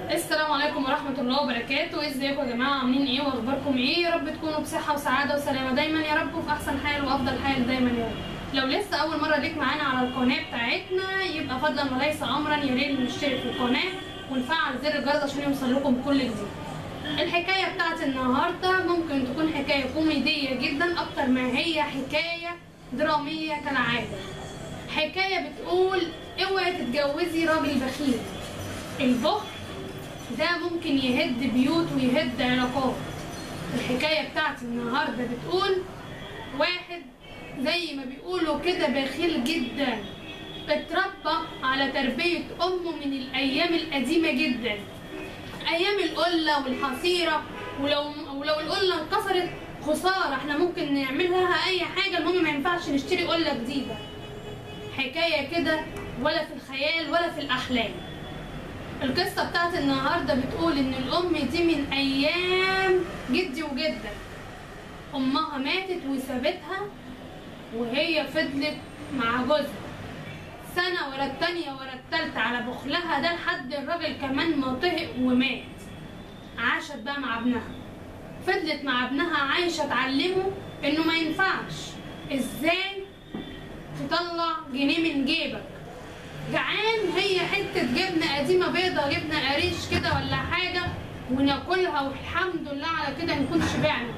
السلام عليكم ورحمة الله وبركاته ازيكم يا جماعة عاملين ايه واخباركم ايه يا رب تكونوا بصحة وسعادة وسلامة دايما يا رب وفي احسن حال وافضل حال دايما يا رب لو لسه اول مرة ليك معانا على القناة بتاعتنا يبقى فضلا وليس امرا يا ريت نشترك في القناة ونفعل زر الجرس عشان يوصل لكم كل جديد الحكاية بتاعت النهاردة ممكن تكون حكاية كوميدية جدا اكتر ما هي حكاية درامية كالعادة حكاية بتقول اوعي تتجوزي راجل بخيل البخل ده ممكن يهد بيوت ويهد علاقات الحكاية بتاعت النهاردة بتقول واحد زي ما بيقولوا كده بخيل جدا اتربى على تربية أمه من الأيام القديمة جدا أيام القلة والحصيرة ولو ولو القلة انكسرت خسارة احنا ممكن نعمل لها أي حاجة المهم ما ينفعش نشتري قلة جديدة حكاية كده ولا في الخيال ولا في الأحلام القصة بتاعت النهاردة بتقول إن الأم دي من أيام جدي وجدة أمها ماتت وسابتها وهي فضلت مع جوزها سنة ورا التانية ورا التالتة على بخلها ده لحد الراجل كمان ما طهق ومات عاشت بقى مع ابنها فضلت مع ابنها عايشة تعلمه إنه ما ينفعش إزاي تطلع جنيه من جيبك جعان هي حتة جبنة قديمة بيضة جبنة قريش كده ولا حاجة وناكلها والحمد لله على كده نكون شبعنا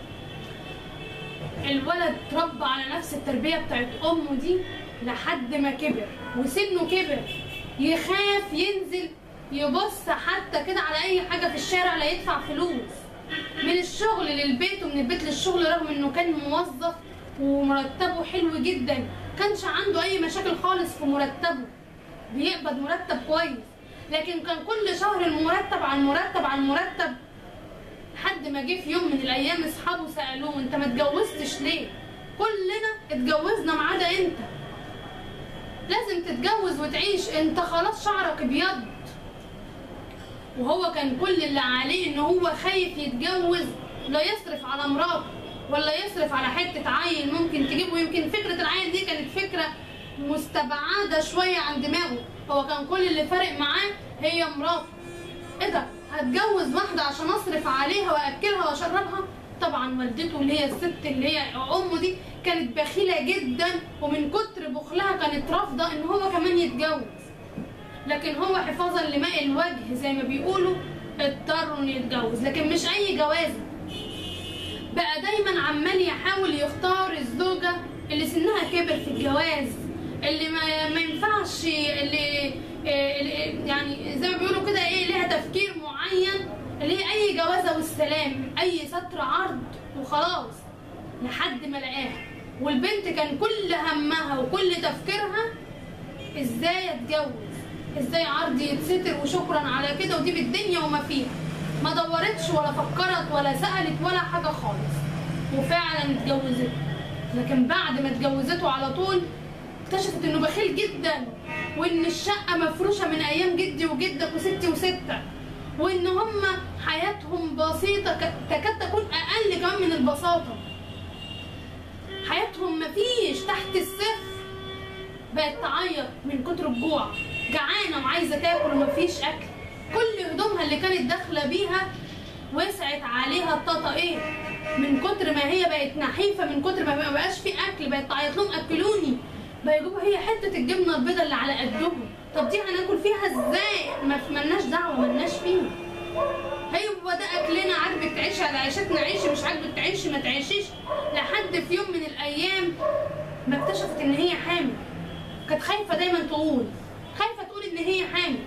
الولد اتربى على نفس التربية بتاعت أمه دي لحد ما كبر وسنه كبر يخاف ينزل يبص حتى كده على أي حاجة في الشارع لا يدفع فلوس من الشغل للبيت ومن البيت للشغل رغم إنه كان موظف ومرتبه حلو جدا كانش عنده أي مشاكل خالص في مرتبه بيقبض مرتب كويس لكن كان كل شهر المرتب عن مرتب عن مرتب لحد ما جه في يوم من الايام اصحابه سالوه انت ما اتجوزتش ليه كلنا اتجوزنا ما عدا انت لازم تتجوز وتعيش انت خلاص شعرك ابيض وهو كان كل اللي عليه ان هو خايف يتجوز لا يصرف على مراته ولا يصرف على حته عيل ممكن تجيبه يمكن فكره العيل دي كانت فكره مستبعده شويه عن دماغه هو كان كل اللي فارق معاه هي مراته ايه ده هتجوز واحده عشان اصرف عليها واكلها واشربها طبعا والدته اللي هي الست اللي هي امه دي كانت بخيله جدا ومن كتر بخلها كانت رافضه ان هو كمان يتجوز لكن هو حفاظا لماء الوجه زي ما بيقولوا اضطر انه يتجوز لكن مش اي جوازه بقى دايما عمال يحاول يختار الزوجه اللي سنها كبر في الجواز اللي ما, ما ينفعش اللي, اللي يعني زي ما بيقولوا كده ايه ليها تفكير معين اللي هي اي جوازه والسلام اي ستر عرض وخلاص لحد ما لقاها والبنت كان كل همها وكل تفكيرها ازاي اتجوز ازاي عرضي يتستر وشكرا على كده ودي بالدنيا وما فيها ما دورتش ولا فكرت ولا سالت ولا حاجه خالص وفعلا اتجوزته لكن بعد ما اتجوزته على طول اكتشفت انه بخيل جدا وان الشقه مفروشه من ايام جدي وجدك وستي وستة وان هم حياتهم بسيطه تكاد تكون اقل كمان من البساطه حياتهم مفيش تحت الصفر بقت تعيط من كتر الجوع جعانه وعايزه تاكل ومفيش اكل كل هدومها اللي كانت داخله بيها وسعت عليها الطاطا ايه من كتر ما هي بقت نحيفه من كتر ما بقاش في اكل بقت تعيط لهم اكلوني بيجيبوا هي حته الجبنه البيضاء اللي على قدهم طب دي هناكل فيها ازاي ما ملناش دعوه ملناش فيها هو ده اكلنا عاجبك تعيشي على عيشتنا عيشي مش عاجبك تعيشي ما تعيشيش لحد في يوم من الايام ما اكتشفت ان هي حامل كانت خايفه دايما تقول خايفه تقول ان هي حامل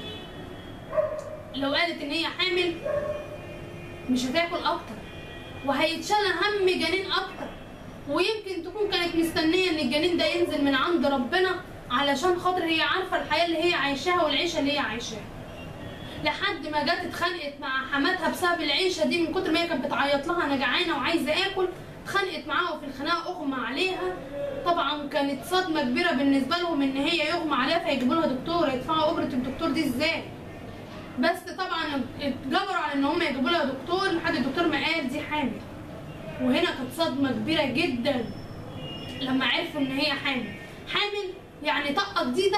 لو قالت ان هي حامل مش هتاكل اكتر وهيتشال هم جنين اكتر ويمكن تكون كانت مستنيه ان الجنين ده ينزل من عند ربنا علشان خاطر هي عارفه الحياه اللي هي عايشاها والعيشه اللي هي عايشاها لحد ما جت اتخانقت مع حماتها بسبب العيشه دي من كتر ما هي كانت بتعيط لها انا جعانه وعايزه اكل اتخانقت معاها وفي الخناقه اغمى عليها طبعا كانت صدمه كبيره بالنسبه لهم ان هي يغمى عليها فيجيبوا لها دكتور يدفعوا اجره الدكتور دي ازاي بس طبعا اتجبروا على ان هم يجيبوا لها دكتور لحد الدكتور ما قال دي حامل وهنا كانت صدمة كبيرة جدا لما عرفوا ان هي حامل حامل يعني طاقة جديدة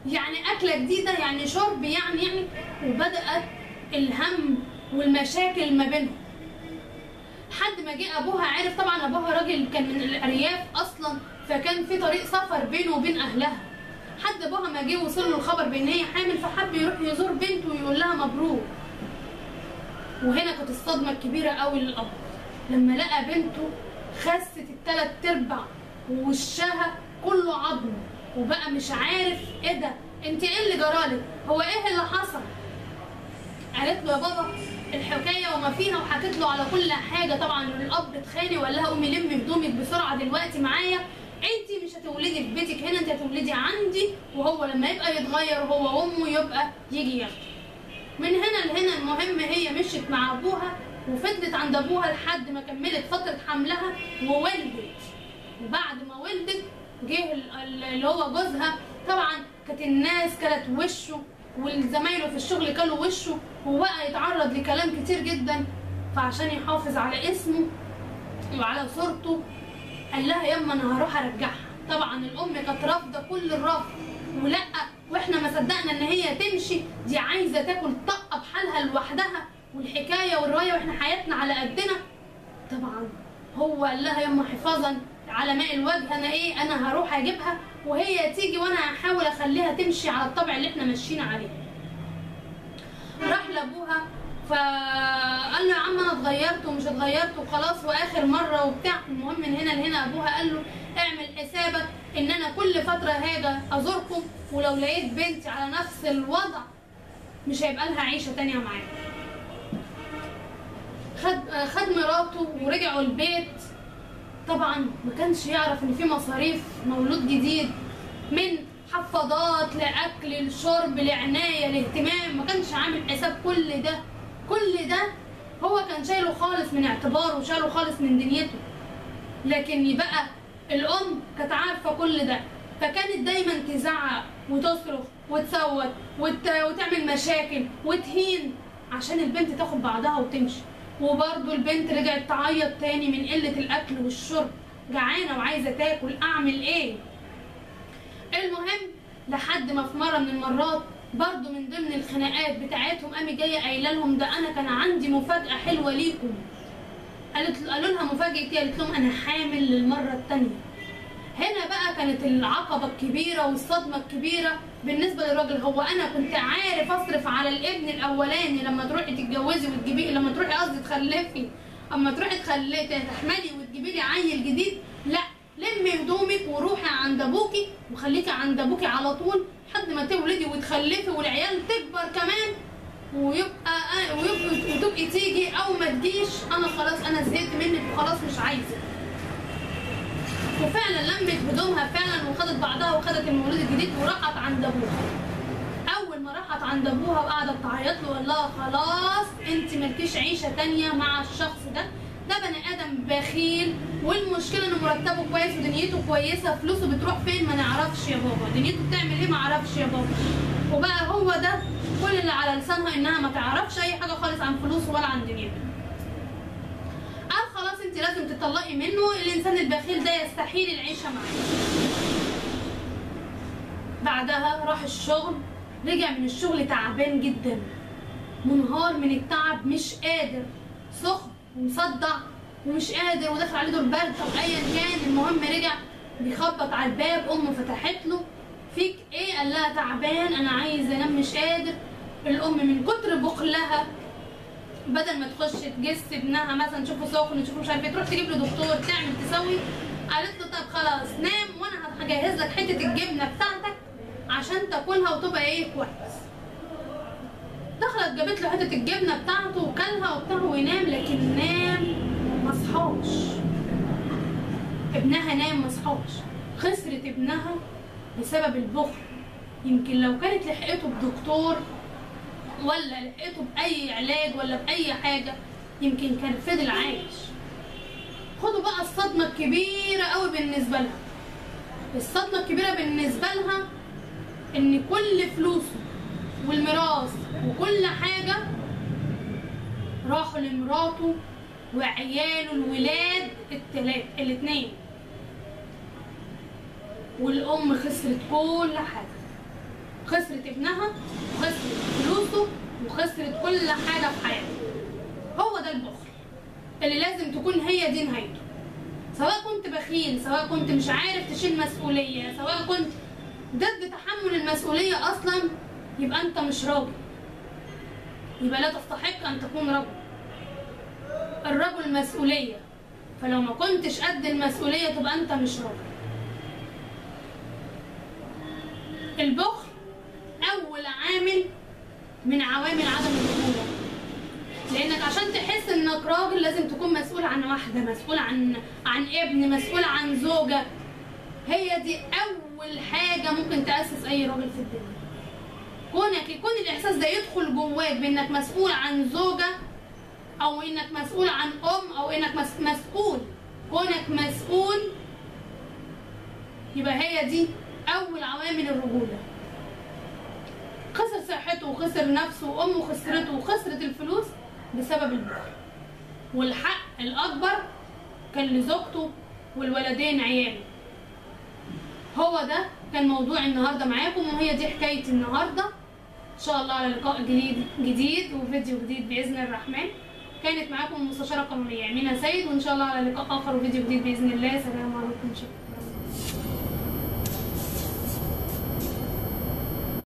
يعني اكله جديده يعني شرب يعني يعني وبدات الهم والمشاكل ما بينهم حد ما جه ابوها عرف طبعا ابوها راجل كان من الارياف اصلا فكان في طريق سفر بينه وبين اهلها حد ابوها ما جه وصل له الخبر بان هي حامل فحب يروح يزور بنته ويقول لها مبروك وهنا كانت الصدمه الكبيره قوي للاب لما لقى بنته خست التلات ارباع ووشها كله عظم وبقى مش عارف ايه ده انت ايه اللي جرالك هو ايه اللي حصل قالت له يا بابا الحكايه وما فيها وحكت له على كل حاجه طبعا الاب اتخانق وقال لها قومي لمي هدومك بسرعه دلوقتي معايا انت مش هتولدي في بيتك هنا انت هتولدي عندي وهو لما يبقى يتغير هو وامه يبقى يجي ياخده من هنا لهنا المهم هي مشيت مع ابوها وفضلت عند ابوها لحد ما كملت فتره حملها وولدت وبعد ما ولدت جه ال- ال- اللي هو جوزها طبعا كانت الناس كانت وشه والزمايله في الشغل كانوا وشه وبقى يتعرض لكلام كتير جدا فعشان يحافظ على اسمه وعلى صورته قال لها يما انا هروح ارجعها طبعا الام كانت رافضه كل الرفض ولا واحنا ما صدقنا ان هي تمشي دي عايزه تاكل طقه بحالها لوحدها والحكايه والروايه واحنا حياتنا على قدنا طبعا هو قال لها يما حفاظا على ماء الوجه انا ايه انا هروح اجيبها وهي تيجي وانا هحاول اخليها تمشي على الطبع اللي احنا ماشيين عليه راح لابوها فقال له يا عم انا اتغيرت ومش اتغيرت وخلاص واخر مره وبتاع المهم من هنا لهنا ابوها قال له اعمل حسابك ان انا كل فتره هاجي ازوركم ولو لقيت بنتي على نفس الوضع مش هيبقى لها عيشه تانية معايا خد خد مراته ورجعوا البيت طبعا ما كانش يعرف ان في مصاريف مولود جديد من حفاضات لاكل لشرب لعنايه لاهتمام ما كانش عامل حساب كل ده كل ده هو كان شايله خالص من اعتباره وشايله خالص من دنيته لكن يبقى الام كانت عارفه كل ده فكانت دايما تزعق وتصرخ وتصوت وت... وتعمل مشاكل وتهين عشان البنت تاخد بعضها وتمشي وبرضه البنت رجعت تعيط تاني من قله الاكل والشرب جعانه وعايزه تاكل اعمل ايه المهم لحد ما في مره من المرات برضو من ضمن الخناقات بتاعتهم قامت جايه قايله لهم ده انا كان عندي مفاجاه حلوه ليكم قالت قالوا لها مفاجاه ايه قالت لهم انا حامل للمره الثانيه هنا بقى كانت العقبه الكبيره والصدمه الكبيره بالنسبه للراجل هو انا كنت عارف اصرف على الابن الاولاني لما تروحي تتجوزي وتجيبي لما تروحي قصدي تخلفي اما تروحي تخلفي تحملي وتجيبي لي عيل جديد لا لمي هدومك وروحي عند ابوكي وخليكي عند ابوكي على طول لحد ما تولدي وتخلفي والعيال تكبر كمان ويبقى ويبقى وتبقي تيجي او ما تجيش انا خلاص انا زهقت منك وخلاص مش عايزه وفعلا لمت هدومها فعلا وخدت بعضها وخدت المولود الجديد وراحت عند ابوها اول ما راحت عند ابوها وقعدت تعيط له وقال لها خلاص انت مالكيش عيشه تانية مع الشخص ده ده بني ادم بخيل والمشكله انه مرتبه كويس ودنيته كويسه فلوسه بتروح فين ما نعرفش يا بابا دنيته بتعمل ايه ما اعرفش يا بابا وبقى هو ده كل اللي على لسانها انها ما تعرفش اي حاجه خالص عن فلوسه ولا عن دنيته قال خلاص انت لازم تطلقي منه الانسان البخيل ده يستحيل العيشه معاه بعدها راح الشغل رجع من الشغل تعبان جدا منهار من التعب مش قادر سخن ومصدع ومش قادر وداخل عليه دور برد طب ايا كان المهم رجع بيخبط على الباب امه فتحت له فيك ايه قال لها تعبان انا عايز انام مش قادر الام من كتر بخلها بدل ما تخش تجس ابنها مثلا تشوفه سخن تشوفه مش عارف ايه تروح تجيب له دكتور تعمل تسوي قالت له طب خلاص نام وانا هجهز لك حته الجبنه بتاعتك عشان تاكلها وتبقى ايه كويس دخلت جابت له حته الجبنه بتاعته وكلها وبتاع وينام لكن نام ما صحاش ابنها نام ما صحاش خسرت ابنها بسبب البخل يمكن لو كانت لحقته بدكتور ولا لحقته باي علاج ولا باي حاجه يمكن كان فضل عايش خدوا بقى الصدمه الكبيره قوي بالنسبه لها الصدمه الكبيره بالنسبه لها ان كل فلوسه والميراث وكل حاجه راحوا لمراته وعياله الولاد التلات الاتنين والام خسرت كل حاجه خسرت ابنها وخسرت فلوسه وخسرت كل حاجه في حياته هو ده البخل اللي لازم تكون هي دي نهايته سواء كنت بخيل سواء كنت مش عارف تشيل مسؤوليه سواء كنت ضد تحمل المسؤوليه اصلا يبقى انت مش راجل يبقى لا تستحق ان تكون رجل الرجل مسؤوليه فلو ما كنتش قد المسؤوليه تبقى انت مش راجل البخل اول عامل من عوامل عدم الرجوله لانك عشان تحس انك راجل لازم تكون مسؤول عن واحده مسؤول عن عن ابن مسؤول عن زوجه هي دي اول حاجه ممكن تاسس اي راجل في الدنيا كونك يكون الاحساس ده يدخل جواك بانك مسؤول عن زوجه او انك مسؤول عن ام او انك مس- مسؤول كونك مسؤول يبقى هي دي اول عوامل الرجوله خسر صحته وخسر نفسه وامه خسرته وخسرت الفلوس بسبب البخل والحق الاكبر كان لزوجته والولدين عياله هو ده كان موضوع النهارده معاكم وهي دي حكايتي النهارده ان شاء الله على لقاء جديد جديد وفيديو جديد باذن الرحمن كانت معاكم المستشاره القانونيه امينه سيد وان شاء الله على لقاء اخر وفيديو جديد باذن الله سلام عليكم شكرا